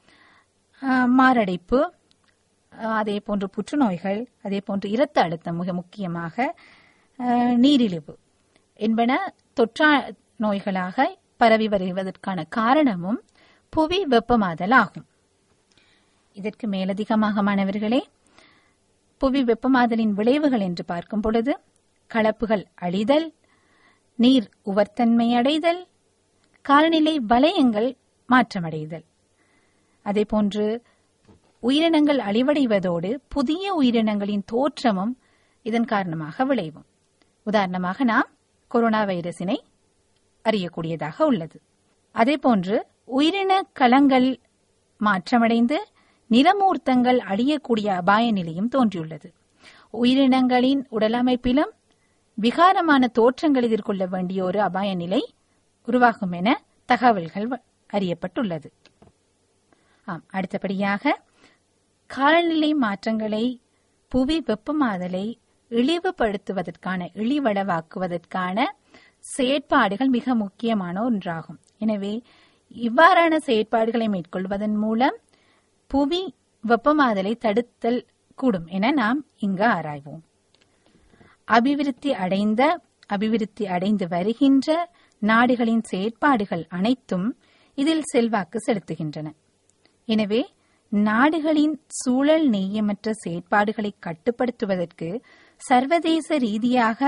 ஆ, மாரடைப்பு ஆ, அதே போன்று புற்றுநோய்கள் அதே போன்று இரத்த அழுத்தம் மிக முக்கியமாக ஆ, நீரிழிவு என்பன தொற்றா நோய்களாக பரவி வருவதற்கான காரணமும் புவி வெப்பமாதல் ஆகும் இதற்கு மேலதிகமாக மாணவர்களே புவி வெப்பமாதலின் விளைவுகள் என்று பார்க்கும் பொழுது கலப்புகள் அழிதல் நீர் உவர்த்தன்மை அடைதல் காலநிலை வலயங்கள் மாற்றமடைதல் அதேபோன்று உயிரினங்கள் அழிவடைவதோடு புதிய உயிரினங்களின் தோற்றமும் இதன் காரணமாக விளைவும் உதாரணமாக நாம் கொரோனா வைரஸினை அறியக்கூடியதாக உள்ளது அதேபோன்று உயிரின களங்கள் மாற்றமடைந்து நிறமூர்த்தங்கள் அழியக்கூடிய அபாய நிலையும் தோன்றியுள்ளது உயிரினங்களின் உடலமைப்பிலும் விகாரமான தோற்றங்கள் எதிர்கொள்ள வேண்டிய ஒரு அபாய நிலை உருவாகும் என தகவல்கள் வ- அறியப்பட்டுள்ளது ஆம் அடுத்தபடியாக காலநிலை மாற்றங்களை புவி வெப்பமாதலை இழிவுபடுத்துவதற்கான இழிவளவாக்குவதற்கான செயற்பாடுகள் மிக முக்கியமான ஒன்றாகும் எனவே இவ்வாறான செயற்பாடுகளை மேற்கொள்வதன் மூலம் புவி வெப்பமாதலை தடுத்தல் கூடும் என நாம் இங்கு ஆராய்வோம் அபிவிருத்தி அடைந்த அபிவிருத்தி அடைந்து வருகின்ற நாடுகளின் செயற்பாடுகள் அனைத்தும் இதில் செல்வாக்கு செலுத்துகின்றன எனவே நாடுகளின் சூழல் நெய்யமற்ற செயற்பாடுகளை கட்டுப்படுத்துவதற்கு சர்வதேச ரீதியாக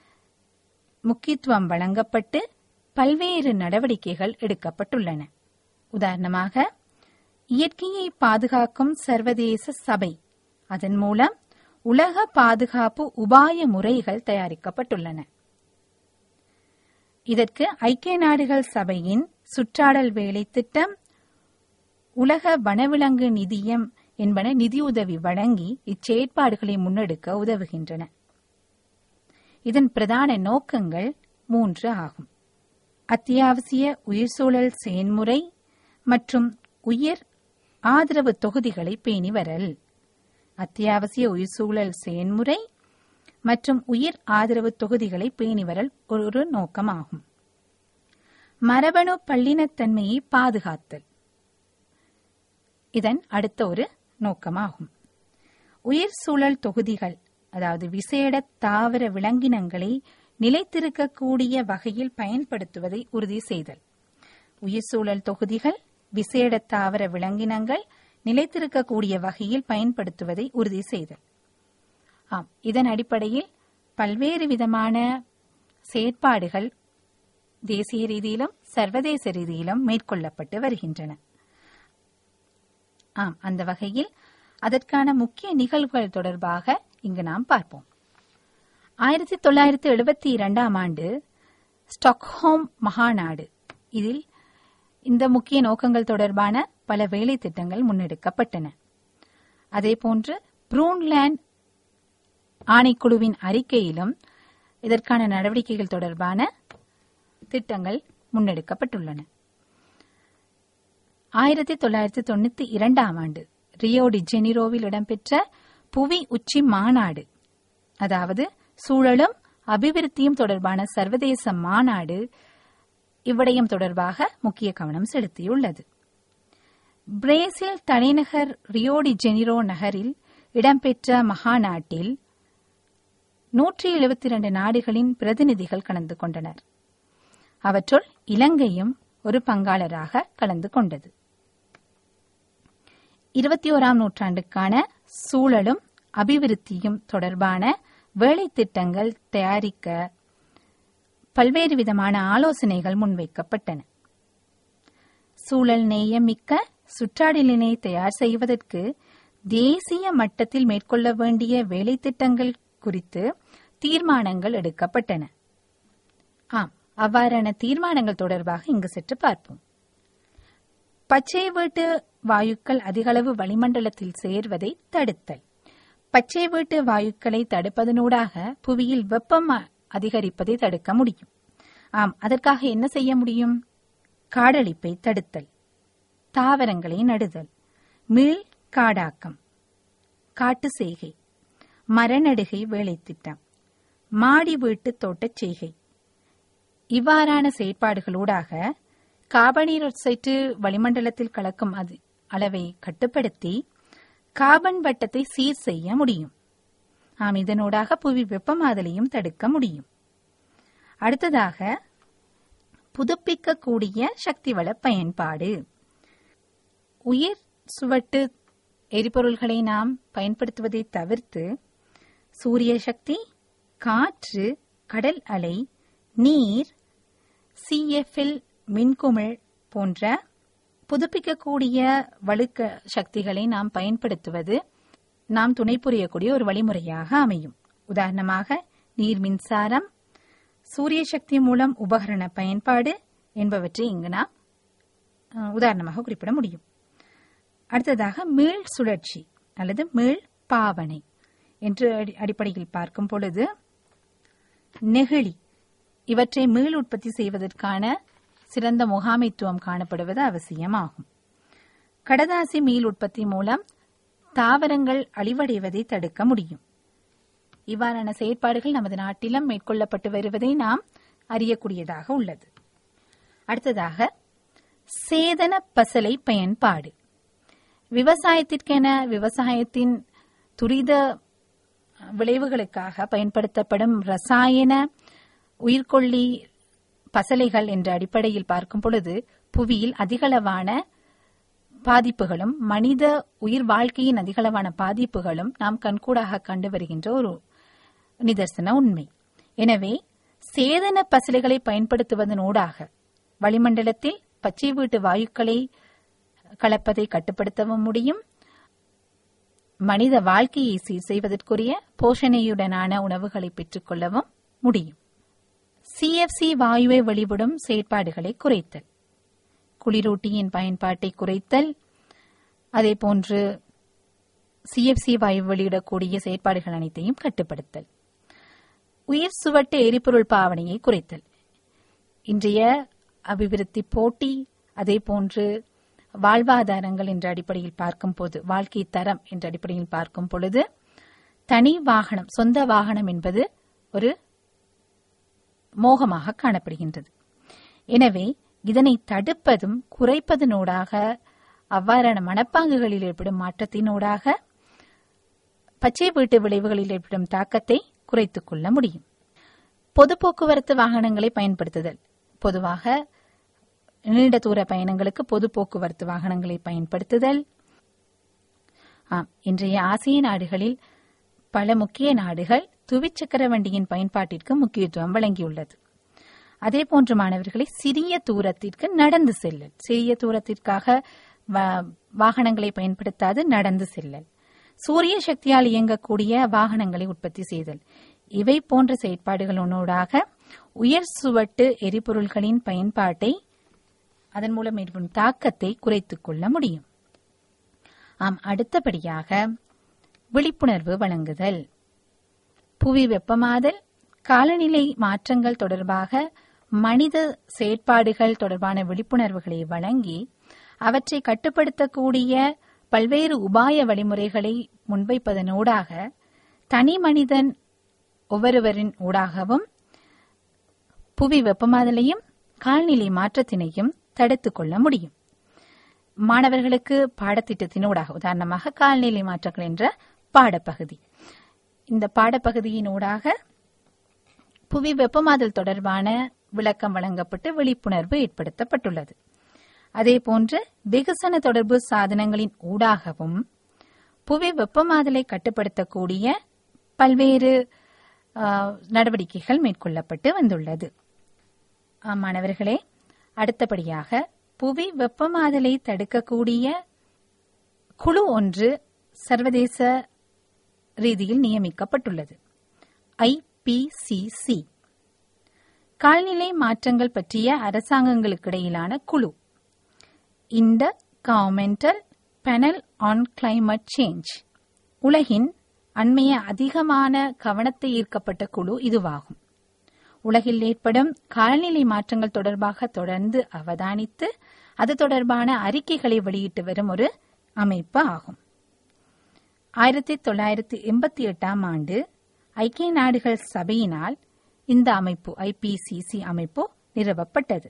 முக்கியத்துவம் வழங்கப்பட்டு பல்வேறு நடவடிக்கைகள் எடுக்கப்பட்டுள்ளன உதாரணமாக இயற்கையை பாதுகாக்கும் சர்வதேச சபை அதன் மூலம் உலக பாதுகாப்பு உபாய முறைகள் தயாரிக்கப்பட்டுள்ளன இதற்கு ஐக்கிய நாடுகள் சபையின் சுற்றாடல் வேலை திட்டம் உலக வனவிலங்கு நிதியம் என்பன நிதியுதவி வழங்கி இச்செயற்பாடுகளை முன்னெடுக்க உதவுகின்றன இதன் பிரதான நோக்கங்கள் மூன்று ஆகும் அத்தியாவசிய உயிர்சூழல் செயன்முறை மற்றும் உயிர் ஆதரவு தொகுதிகளை பேணி வரல் அத்தியாவசிய உயிர்சூழல் செயன்முறை மற்றும் உயிர் ஆதரவு தொகுதிகளை பேணி வரல் ஒரு நோக்கமாகும் மரபணு பல்லினத்தன்மையை பாதுகாத்தல் இதன் அடுத்த ஒரு நோக்கமாகும் உயிர் சூழல் தொகுதிகள் அதாவது விசேட தாவர விலங்கினங்களை நிலைத்திருக்கக்கூடிய வகையில் பயன்படுத்துவதை உறுதி செய்தல் உயிர் சூழல் தொகுதிகள் விசேட தாவர விலங்கினங்கள் நிலைத்திருக்கக்கூடிய வகையில் பயன்படுத்துவதை உறுதி செய்தல் ஆம் இதன் அடிப்படையில் பல்வேறு விதமான செயற்பாடுகள் தேசிய ரீதியிலும் சர்வதேச ரீதியிலும் மேற்கொள்ளப்பட்டு வருகின்றன ஆம் அந்த வகையில் அதற்கான முக்கிய நிகழ்வுகள் தொடர்பாக இங்கு நாம் பார்ப்போம் ஆயிரத்தி தொள்ளாயிரத்தி எழுபத்தி இரண்டாம் ஆண்டு ஸ்டாக்ஹோம் மகாநாடு இதில் இந்த முக்கிய நோக்கங்கள் தொடர்பான பல வேலை திட்டங்கள் முன்னெடுக்கப்பட்டன அதேபோன்று ப்ரூன்லேண்ட் ஆணைக்குழுவின் அறிக்கையிலும் இதற்கான நடவடிக்கைகள் தொடர்பான திட்டங்கள் முன்னெடுக்கப்பட்டுள்ளன ஆயிரத்தி தொள்ளாயிரத்தி தொண்ணூத்தி இரண்டாம் ஆண்டு ரியோ டி ஜெனிரோவில் இடம்பெற்ற புவி உச்சி மாநாடு அதாவது சூழலும் அபிவிருத்தியும் தொடர்பான சர்வதேச மாநாடு இவ்விடயம் தொடர்பாக முக்கிய கவனம் செலுத்தியுள்ளது பிரேசில் தலைநகர் ரியோ டி ஜெனிரோ நகரில் இடம்பெற்ற மகாநாட்டில் நூற்றி எழுபத்தி இரண்டு நாடுகளின் பிரதிநிதிகள் கலந்து கொண்டனர் அவற்றுள் இலங்கையும் ஒரு பங்காளராக கலந்து கொண்டது இருபத்தி ஓராம் நூற்றாண்டுக்கான சூழலும் அபிவிருத்தியும் தொடர்பான வேலை திட்டங்கள் தயாரிக்க பல்வேறு விதமான ஆலோசனைகள் முன்வைக்கப்பட்டன சூழல் நேயமிக்க சுற்றாடலினை தயார் செய்வதற்கு தேசிய மட்டத்தில் மேற்கொள்ள வேண்டிய வேலை திட்டங்கள் குறித்து தீர்மானங்கள் எடுக்கப்பட்டன ஆம் அவ்வாறான தீர்மானங்கள் தொடர்பாக இங்கு சற்று பார்ப்போம் பச்சை வீட்டு வாயுக்கள் அதிகளவு வளிமண்டலத்தில் சேர்வதை தடுத்தல் பச்சை வீட்டு வாயுக்களை தடுப்பதனூடாக புவியில் வெப்பம் அதிகரிப்பதை தடுக்க முடியும் ஆம் அதற்காக என்ன செய்ய முடியும் காடழிப்பை தடுத்தல் தாவரங்களை நடுதல் மீள் காடாக்கம் காட்டு செய்கை மரநடுகை வேலைத்திட்டம் மாடி வீட்டு தோட்டச் செய்கை இவ்வாறான செயற்பாடுகளூடாக கார்பனீர் ஆக்சைடு வளிமண்டலத்தில் கலக்கும் அது அளவை கட்டுப்படுத்தி கார்பன் வட்டத்தை சீர் செய்ய முடியும் ஆம் இதனூடாக புவி வெப்பமாதலையும் தடுக்க முடியும் அடுத்ததாக புதுப்பிக்கக்கூடிய சக்தி வள பயன்பாடு உயிர் சுவட்டு எரிபொருள்களை நாம் பயன்படுத்துவதை தவிர்த்து சூரிய சக்தி காற்று கடல் அலை நீர் சிஎஃப்எல் மின்குமிழ் போன்ற புதுப்பிக்கக்கூடிய வழுக்க சக்திகளை நாம் பயன்படுத்துவது நாம் துணை புரியக்கூடிய ஒரு வழிமுறையாக அமையும் உதாரணமாக நீர் மின்சாரம் சூரிய சக்தி மூலம் உபகரண பயன்பாடு என்பவற்றை இங்கு நாம் அஹ், உதாரணமாக குறிப்பிட முடியும் அடுத்ததாக மீள் சுழற்சி அல்லது மீள் பாவனை என்று அடி- அடிப்படையில் பார்க்கும் பொழுது நெகிழி இவற்றை மீள் உற்பத்தி செய்வதற்கான சிறந்த முகாமைத்துவம் காணப்படுவது அவசியமாகும் கடதாசி மீள் உற்பத்தி மூலம் தாவரங்கள் அழிவடைவதை தடுக்க முடியும் இவ்வாறான செயற்பாடுகள் நமது நாட்டிலும் மேற்கொள்ளப்பட்டு வருவதை நாம் அறியக்கூடியதாக உள்ளது அடுத்ததாக சேதன பசலை பயன்பாடு விவசாயத்திற்கென விவசாயத்தின் துரித விளைவுகளுக்காக பயன்படுத்தப்படும் ரசாயன உயிர்கொல்லி பசலைகள் என்ற அடிப்படையில் பார்க்கும் பொழுது புவியில் அதிகளவான பாதிப்புகளும் மனித உயிர் வாழ்க்கையின் அதிகளவான பாதிப்புகளும் நாம் கண்கூடாக கண்டு வருகின்ற ஒரு நிதர்சன உண்மை எனவே சேதன பசலைகளை பயன்படுத்துவதனூடாக வளிமண்டலத்தில் பச்சை வீட்டு வாயுக்களை கலப்பதை கட்டுப்படுத்தவும் முடியும் மனித வாழ்க்கையை சீர் செய்வதற்குரிய போஷணையுடனான உணவுகளை பெற்றுக்கொள்ளவும் முடியும் சிஎஃப்சி வாயுவை வெளிவிடும் செயற்பாடுகளை குறைத்தல் குளிரூட்டியின் பயன்பாட்டை குறைத்தல் அதேபோன்று சிஎஃப்சி வாயு வெளியிடக்கூடிய செயற்பாடுகள் அனைத்தையும் கட்டுப்படுத்தல் உயிர் சுவட்டு எரிபொருள் பாவனையை குறைத்தல் இன்றைய அபிவிருத்தி போட்டி அதேபோன்று வாழ்வாதாரங்கள் என்ற அடிப்படையில் பார்க்கும் போது வாழ்க்கை தரம் என்ற அடிப்படையில் பார்க்கும் பொழுது தனி வாகனம் சொந்த வாகனம் என்பது ஒரு மோகமாக காணப்படுகின்றது எனவே இதனை தடுப்பதும் குறைப்பதனூடாக அவ்வாறான மனப்பாங்குகளில் ஏற்படும் மாற்றத்தினூடாக பச்சை வீட்டு விளைவுகளில் ஏற்படும் தாக்கத்தை குறைத்துக் கொள்ள முடியும் பொது போக்குவரத்து வாகனங்களை பயன்படுத்துதல் பொதுவாக நீண்ட தூர பயணங்களுக்கு பொது போக்குவரத்து வாகனங்களை பயன்படுத்துதல் ஆம் இன்றைய ஆசிய நாடுகளில் பல முக்கிய நாடுகள் துவிச்சக்கர வண்டியின் பயன்பாட்டிற்கு முக்கியத்துவம் வழங்கியுள்ளது அதே போன்று மாணவர்களை சிறிய தூரத்திற்கு நடந்து செல்லல் சிறிய தூரத்திற்காக வா- வாகனங்களை பயன்படுத்தாது நடந்து செல்லல் சூரிய சக்தியால் இயங்கக்கூடிய வாகனங்களை உற்பத்தி செய்தல் இவை போன்ற செயற்பாடுகளோடாக உயர் சுவட்டு எரிபொருள்களின் பயன்பாட்டை அதன் மூலம் ஏற்படும் தாக்கத்தை குறைத்துக் கொள்ள முடியும் ஆம் அடுத்தபடியாக விழிப்புணர்வு வழங்குதல் புவி வெப்பமாதல் காலநிலை மாற்றங்கள் தொடர்பாக மனித செயற்பாடுகள் தொடர்பான விழிப்புணர்வுகளை வழங்கி அவற்றை கட்டுப்படுத்தக்கூடிய பல்வேறு உபாய வழிமுறைகளை முன்வைப்பதனூடாக தனி மனிதன் ஒவ்வொருவரின் ஊடாகவும் புவி வெப்பமாதலையும் காலநிலை மாற்றத்தினையும் தடுத்துக் கொள்ள முடியும் மாணவர்களுக்கு பாடத்திட்டத்தினூடாக உதாரணமாக காலநிலை மாற்றங்கள் என்ற பாடப்பகுதி இந்த பாடப்பகுதியினூடாக புவி வெப்பமாதல் தொடர்பான விளக்கம் வழங்கப்பட்டு விழிப்புணர்வு ஏற்படுத்தப்பட்டுள்ளது அதேபோன்று வெகுசன தொடர்பு சாதனங்களின் ஊடாகவும் புவி வெப்பமாதலை கட்டுப்படுத்தக்கூடிய பல்வேறு ஆ, நடவடிக்கைகள் மேற்கொள்ளப்பட்டு வந்துள்ளது ஆம், மாணவர்களே அடுத்தபடியாக புவி வெப்பமாதலை தடுக்கக்கூடிய குழு ஒன்று சர்வதேச ரீதியில் நியமிக்கப்பட்டுள்ளது ஐபிசிசி காலநிலை மாற்றங்கள் பற்றிய அரசாங்கங்களுக்கிடையிலான குழு இந்த governmental panel on climate change உலகின் அண்மைய அதிகமான கவனத்தை ஈர்க்கப்பட்ட குழு இதுவாகும் உலகில் ஏற்படும் காலநிலை மாற்றங்கள் தொடர்பாக தொடர்ந்து அவதானித்து அது தொடர்பான அறிக்கைகளை வெளியிட்டு வரும் ஒரு அமைப்பு ஆகும் ஆயிரத்தி தொள்ளாயிரத்தி எண்பத்தி எட்டாம் ஆண்டு ஐக்கிய நாடுகள் சபையினால் இந்த அமைப்பு ஐபிசிசி அமைப்பு நிறுவப்பட்டது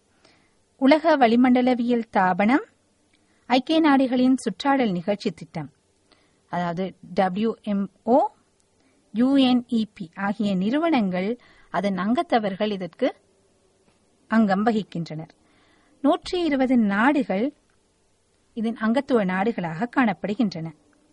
உலக வளிமண்டலவியல் தாபனம் ஐக்கிய நாடுகளின் சுற்றாடல் நிகழ்ச்சி திட்டம் அதாவது WMO யுஎன்இபி ஆகிய நிறுவனங்கள் அதன் அங்கத்தவர்கள் இதற்கு அங்கம் வகிக்கின்றனர் நூற்றி இருபது நாடுகள் இதன் அங்கத்துவ நாடுகளாக காணப்படுகின்றன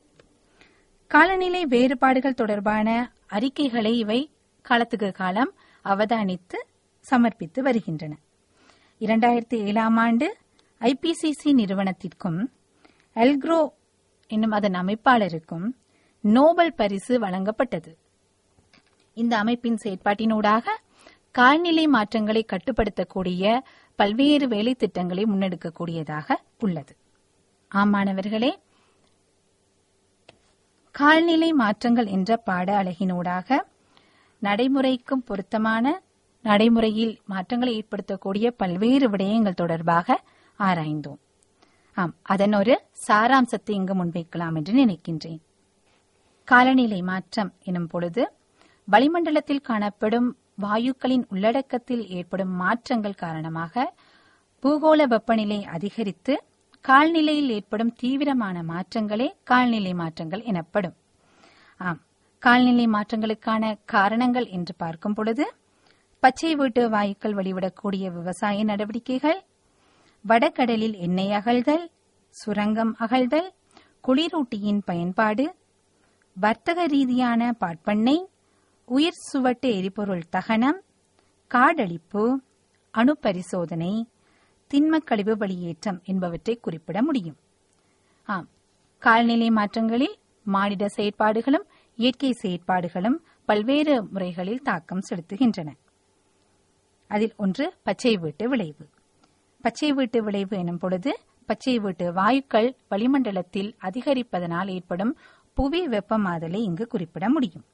காலநிலை வேறுபாடுகள் தொடர்பான அறிக்கைகளை இவை காலத்துக்கு காலம் அவதானித்து சமர்ப்பித்து வருகின்றன இரண்டாயிரத்தி ஏழாம் ஆண்டு ஐபிசிசி நிறுவனத்திற்கும் எல்க்ரோ என்னும் அதன் அமைப்பாளருக்கும் நோபல் பரிசு வழங்கப்பட்டது இந்த அமைப்பின் செயற்பாட்டினூடாக காலநிலை மாற்றங்களை கட்டுப்படுத்தக்கூடிய பல்வேறு வேலை திட்டங்களை முன்னெடுக்கக்கூடியதாக உள்ளது ஆம் மாணவர்களே காலநிலை மாற்றங்கள் என்ற பாட அழகினூடாக நடைமுறைக்கும் பொருத்தமான நடைமுறையில் மாற்றங்களை ஏற்படுத்தக்கூடிய பல்வேறு விடயங்கள் தொடர்பாக ஆராய்ந்தோம் ஆம் அதன் ஒரு சாராம்சத்தை இங்கு முன்வைக்கலாம் என்று நினைக்கின்றேன் காலநிலை மாற்றம் எனும் பொழுது வளிமண்டலத்தில் காணப்படும் வாயுக்களின் உள்ளடக்கத்தில் ஏற்படும் மாற்றங்கள் காரணமாக பூகோள வெப்பநிலை அதிகரித்து கால்நிலையில் ஏற்படும் தீவிரமான மாற்றங்களே கால்நிலை மாற்றங்கள் எனப்படும் ஆம் கால்நிலை மாற்றங்களுக்கான காரணங்கள் என்று பார்க்கும் பொழுது பச்சை வீட்டு வாயுக்கள் வெளிவிடக்கூடிய விவசாய நடவடிக்கைகள் வடகடலில் எண்ணெய் அகழ்தல் சுரங்கம் அகழ்தல் குளிரூட்டியின் பயன்பாடு வர்த்தக ரீதியான பாட்பண்ணை உயிர் சுவட்டு எரிபொருள் தகனம் காடழிப்பு அணு பரிசோதனை திண்மக் கழிவு வெளியேற்றம் என்பவற்றை குறிப்பிட முடியும் ஆம் காலநிலை மாற்றங்களில் மானிட செயற்பாடுகளும் இயற்கை செயற்பாடுகளும் பல்வேறு முறைகளில் தாக்கம் செலுத்துகின்றன அதில் ஒன்று பச்சை வீட்டு விளைவு பச்சை வீட்டு விளைவு எனும் பொழுது பச்சை வீட்டு வாயுக்கள் வளிமண்டலத்தில் அதிகரிப்பதனால் ஏற்படும் புவி வெப்பமாதலை இங்கு குறிப்பிட முடியும்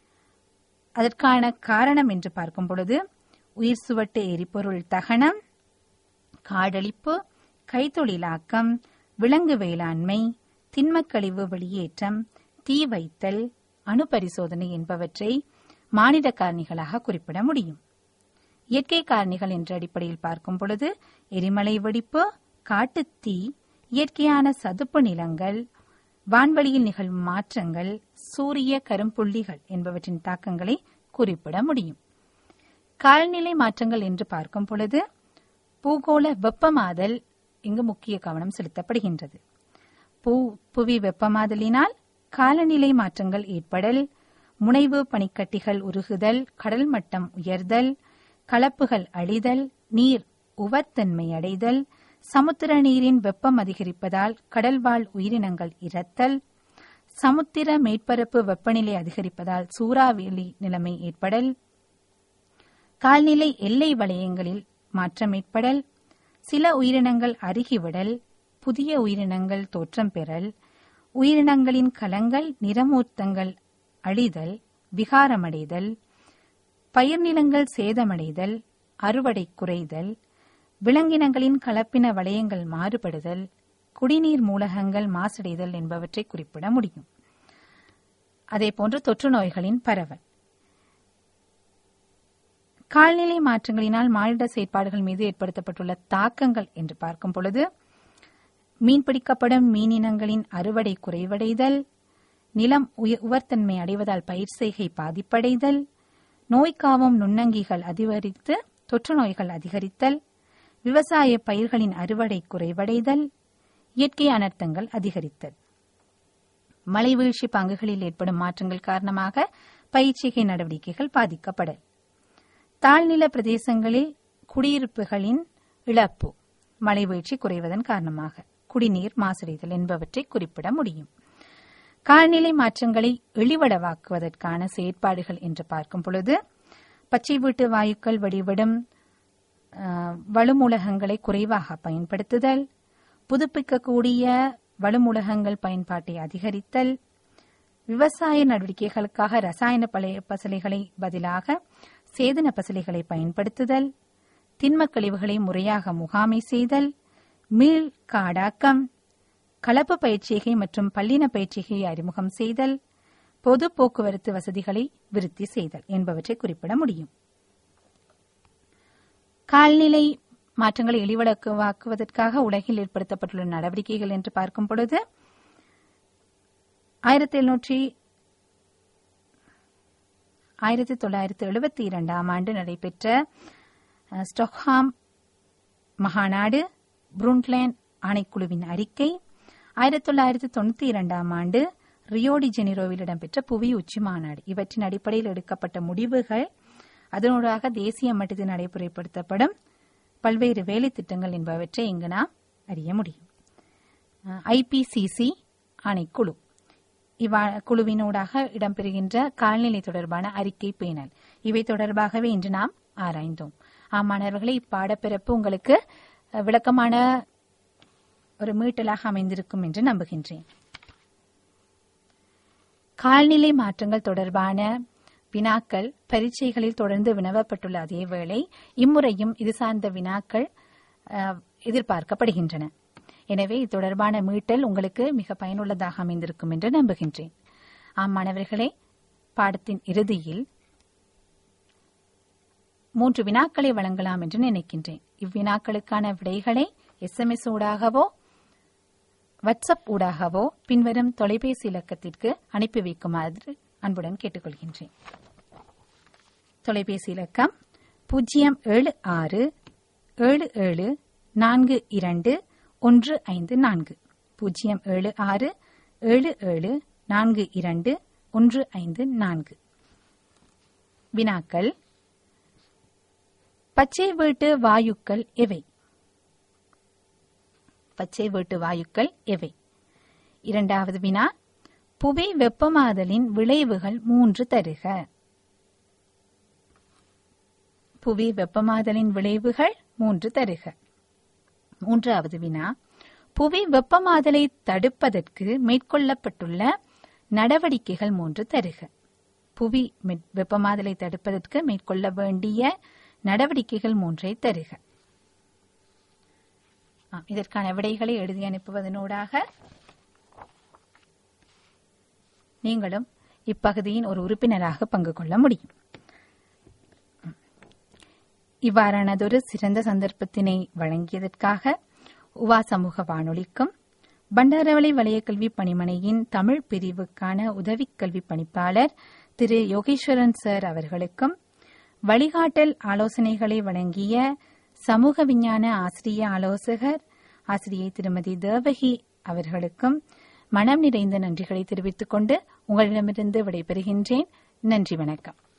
அதற்கான காரணம் என்று பார்க்கும் பொழுது உயிர் சுவட்டு எரிபொருள் தகனம் காடழிப்பு கைத்தொழிலாக்கம் விலங்கு வேளாண்மை திண்மக்கழிவு வெளியேற்றம் தீ வைத்தல் அணு பரிசோதனை என்பவற்றை மானிட காரணிகளாக குறிப்பிட முடியும் இயற்கை காரணிகள் என்ற அடிப்படையில் பார்க்கும் பொழுது எரிமலை வெடிப்பு காட்டுத்தீ இயற்கையான சதுப்பு நிலங்கள் வான்வெளியில் நிகழும் மாற்றங்கள் சூரிய கரும்புள்ளிகள் என்பவற்றின் தாக்கங்களை குறிப்பிட முடியும் காலநிலை மாற்றங்கள் என்று பார்க்கும் பொழுது பூகோள வெப்பமாதல் இங்கு முக்கிய கவனம் செலுத்தப்படுகின்றது பூ புவி வெப்பமாதலினால் காலநிலை மாற்றங்கள் ஏற்படல் முனைவு பனிக்கட்டிகள் உருகுதல் கடல் மட்டம் உயர்தல் கலப்புகள் அழிதல் நீர் உவர்த்தன்மை அடைதல் சமுத்திர நீரின் வெப்பம் அதிகரிப்பதால் கடல்வாழ் உயிரினங்கள் இறத்தல் சமுத்திர மேற்பரப்பு வெப்பநிலை அதிகரிப்பதால் சூறாவளி நிலைமை ஏற்படல் கால்நிலை எல்லை வளையங்களில் மாற்றம் ஏற்படல் சில உயிரினங்கள் அருகிவிடல் புதிய உயிரினங்கள் தோற்றம் பெறல் உயிரினங்களின் கலங்கள் நிறமூர்த்தங்கள் அழிதல் விகாரமடைதல் பயிர்நிலங்கள் சேதமடைதல் அறுவடை குறைதல் விலங்கினங்களின் கலப்பின வளையங்கள் மாறுபடுதல் குடிநீர் மூலகங்கள் மாசடைதல் என்பவற்றை குறிப்பிட முடியும் அதேபோன்று தொற்று நோய்களின் பரவல் கால்நிலை மாற்றங்களினால் மானிட செயற்பாடுகள் மீது ஏற்படுத்தப்பட்டுள்ள தாக்கங்கள் என்று பார்க்கும் பொழுது மீன்பிடிக்கப்படும் மீனினங்களின் அறுவடை குறைவடைதல் நிலம் உவர்த்தன்மை அடைவதால் பயிர் செய்கை பாதிப்படைதல் நோய்க்காவும் நுண்ணங்கிகள் அதிகரித்து தொற்று நோய்கள் அதிகரித்தல் விவசாய பயிர்களின் அறுவடை குறைவடைதல் இயற்கை அனர்த்தங்கள் அதிகரித்தல் மழை வீழ்ச்சி பங்குகளில் ஏற்படும் மாற்றங்கள் காரணமாக பயிற்சிகை நடவடிக்கைகள் பாதிக்கப்படல் தாழ்நில பிரதேசங்களில் குடியிருப்புகளின் இழப்பு மழை வீழ்ச்சி குறைவதன் காரணமாக குடிநீர் மாசடைதல் என்பவற்றை குறிப்பிட முடியும் காலநிலை மாற்றங்களை எளிவடவாக்குவதற்கான செயற்பாடுகள் என்று பார்க்கும் பொழுது பச்சை வீட்டு வாயுக்கள் வடிவிடும் வலுமூலகங்களை குறைவாக பயன்படுத்துதல் புதுப்பிக்கக்கூடிய வலுமூலகங்கள் பயன்பாட்டை அதிகரித்தல் விவசாய நடவடிக்கைகளுக்காக ரசாயன பழைய பசலைகளை பதிலாக சேதன பசலைகளை பயன்படுத்துதல் திண்மக் கழிவுகளை முறையாக முகாமை செய்தல் மீள் காடாக்கம் கலப்பு பயிற்சிகை மற்றும் பல்லின பயிற்சிகையை அறிமுகம் செய்தல் பொது போக்குவரத்து வசதிகளை விருத்தி செய்தல் என்பவற்றை குறிப்பிட முடியும் கால்நிலை மாற்றங்களை எளிவடக்குவாக்குவதற்காக உலகில் ஏற்படுத்தப்பட்டுள்ள நடவடிக்கைகள் என்று பார்க்கும் பொழுது ஆயிரத்தி எழுநூற்றி ஆயிரத்தி தொள்ளாயிரத்தி எழுபத்தி இரண்டாம் ஆண்டு நடைபெற்ற ஸ்டொக்ஹாம் மகாநாடு புருண்ட்லேண்ட் ஆணைக்குழுவின் அறிக்கை ஆயிரத்தி தொள்ளாயிரத்தி தொண்ணூத்தி இரண்டாம் ஆண்டு ரியோடி ஜெனிரோவில் இடம்பெற்ற புவி உச்சி மாநாடு இவற்றின் அடிப்படையில் எடுக்கப்பட்ட முடிவுகள் அதனூடாக தேசிய மட்டத்தில் நடைமுறைப்படுத்தப்படும் பல்வேறு வேலை திட்டங்கள் என்பவற்றை இங்கு நாம் அறிய முடியும் ஐபிசிசி ஆணைக்குழு இவ்வா குழுவினூடாக இடம்பெறுகின்ற கால்நிலை தொடர்பான அறிக்கை பேணல் இவை தொடர்பாகவே இன்று நாம் ஆராய்ந்தோம் ஆமாணவர்களை இப்பாடப்பிறப்பு உங்களுக்கு விளக்கமான ஒரு மீட்டலாக அமைந்திருக்கும் என்று நம்புகின்றேன் கால்நிலை மாற்றங்கள் தொடர்பான வினாக்கள் பரீட்சைகளில் தொடர்ந்து வினவப்பட்டுள்ள அதேவேளை இம்முறையும் இது சார்ந்த வினாக்கள் எதிர்பார்க்கப்படுகின்றன எனவே இது தொடர்பான மீட்டல் உங்களுக்கு மிக பயனுள்ளதாக அமைந்திருக்கும் என்று நம்புகின்றேன் ஆம் மாணவர்களே பாடத்தின் இறுதியில் மூன்று வினாக்களை வழங்கலாம் என்று நினைக்கின்றேன் இவ்வினாக்களுக்கான விடைகளை எஸ்எம்எஸ் ஊடாகவோ வாட்ஸ்அப் ஊடாகவோ பின்வரும் தொலைபேசி இலக்கத்திற்கு அனுப்பி வைக்குமாறு அன்புடன் கேட்டுக்கொள்கின்றேன் தொலைபேசி இலக்கம் பூஜ்ஜியம் ஏழு ஆறு ஏழு ஏழு நான்கு இரண்டு ஒன்று ஐந்து நான்கு பூஜ்ஜியம் ஏழு ஆறு ஏழு ஏழு நான்கு இரண்டு ஒன்று ஐந்து நான்கு வினாக்கள் பச்சை வீட்டு வாயுக்கள் எவை பச்சை வீட்டு வாயுக்கள் எவை இரண்டாவது வினா புவி வெப்பமாதலின் விளைவுகள் மூன்று தருக புவி வெப்பமாதலின் விளைவுகள் மூன்று தருக மூன்றாவது வினா புவி வெப்பமாதலை தடுப்பதற்கு மேற்கொள்ளப்பட்டுள்ள நடவடிக்கைகள் மூன்று தருக புவி வெப்பமாதலை தடுப்பதற்கு மேற்கொள்ள வேண்டிய நடவடிக்கைகள் மூன்றை தருக இதற்கான விடைகளை எழுதி அனுப்புவதனூடாக நீங்களும் இப்பகுதியின் ஒரு உறுப்பினராக பங்கு கொள்ள முடியும் இவ்வாறானதொரு சிறந்த சந்தர்ப்பத்தினை வழங்கியதற்காக உவா சமூக வானொலிக்கும் பண்டாரவளை வலயக்கல்வி பணிமனையின் தமிழ் பிரிவுக்கான உதவி கல்வி பணிப்பாளர் திரு யோகேஸ்வரன் சார் அவர்களுக்கும் வழிகாட்டல் ஆலோசனைகளை வழங்கிய சமூக விஞ்ஞான ஆசிரிய ஆலோசகர் ஆசிரியை திருமதி தேவகி அவர்களுக்கும் மனம் நிறைந்த நன்றிகளை தெரிவித்துக் கொண்டு உங்களிடமிருந்து விடைபெறுகின்றேன் நன்றி வணக்கம்